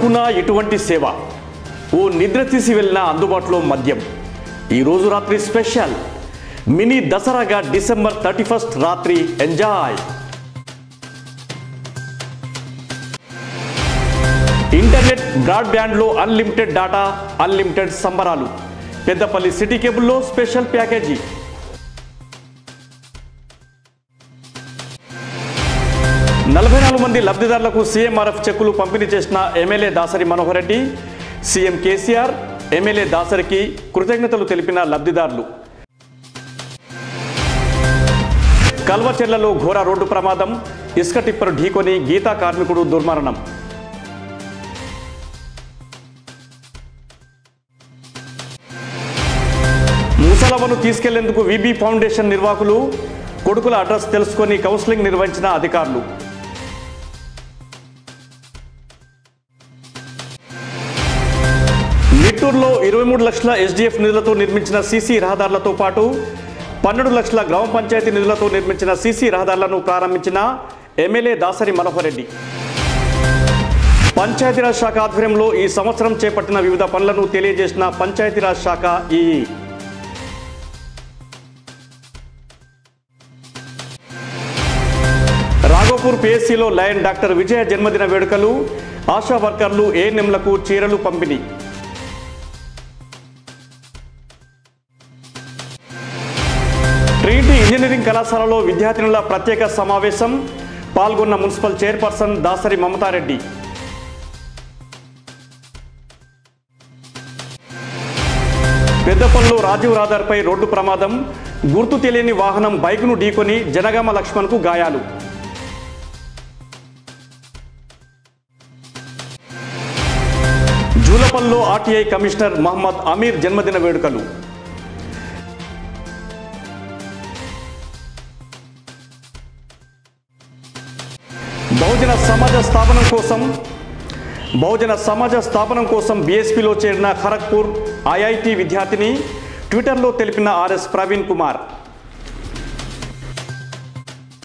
దిక్కున ఎటువంటి సేవ ఓ నిద్ర తీసి వెళ్ళిన అందుబాటులో మద్యం ఈ రోజు రాత్రి స్పెషల్ మినీ దసరాగా డిసెంబర్ థర్టీ ఫస్ట్ రాత్రి ఎంజాయ్ ఇంటర్నెట్ బ్రాడ్బ్యాండ్లో అన్లిమిటెడ్ డాటా అన్లిమిటెడ్ సంబరాలు పెద్దపల్లి సిటీ కేబుల్లో స్పెషల్ ప్యాకేజీ నలభై నాలుగు మంది లబ్ధిదారులకు సీఎంఆర్ఎఫ్ చెక్కులు పంపిణీ చేసిన MLA Dasari Manohar Reddy CM KCR MLA దాసరికి కృతజ్ఞతలు తెలిపిన లబ్ధిదారులు కల్వచెర్లలో ఘోర రోడ్డు ప్రమాదం ఇసుక టిప్పరు ఢీకొని గీతా కార్మికుడు దుర్మరణం ముసలవను తీసుకెళ్లేందుకు విబి ఫౌండేషన్ నిర్వాహకులు కొడుకుల అడ్రస్ తెలుసుకొని కౌన్సిలింగ్ నిర్వహించిన అధికారులు నిట్టూరులో ఇరవై మూడు లక్షల ఎస్డిఎఫ్ నిధులతో నిర్మించిన సీసీ రహదారులతో పాటు పన్నెండు లక్షల గ్రామ పంచాయతీ నిధులతో నిర్మించిన సీసీ రహదారులను ప్రారంభించిన ఎమ్మెల్యే దాసరి మనోహర్ రెడ్డి పంచాయతీరాజ్ శాఖ ఆధ్వర్యంలో ఈ సంవత్సరం చేపట్టిన వివిధ పనులను తెలియజేసిన పంచాయతీరాజ్ శాఖ ఈ రాఘోపూర్ పిఎస్సిలో లయన్ డాక్టర్ విజయ జన్మదిన వేడుకలు ఆశా వర్కర్లు ఏఎన్ఎంలకు చీరలు పంపిణీ ట్రినిటీ ఇంజనీరింగ్ కళాశాలలో విద్యార్థినుల ప్రత్యేక సమావేశం పాల్గొన్న మున్సిపల్ చైర్పర్సన్ దాసరి మమతారెడ్డి పెద్దపల్లిలో రాజీవ్ రహదారిపై రోడ్డు ప్రమాదం గుర్తు తెలియని వాహనం బైక్ను ఢీకొని జనగామ లక్ష్మణ్కు గాయాలు జూలపల్లిలో ఆర్టీఐ కమిషనర్ మహమ్మద్ అమీర్ జన్మదిన వేడుకలు బహుజన సమాజ స్థాపనం కోసం బహుజన సమాజ స్థాపనం కోసం బీఎస్పీలో చేరిన ఖరగ్పూర్ ఐఐటి విద్యార్థిని ట్విట్టర్లో తెలిపిన ఆర్ఎస్ ప్రవీణ్ కుమార్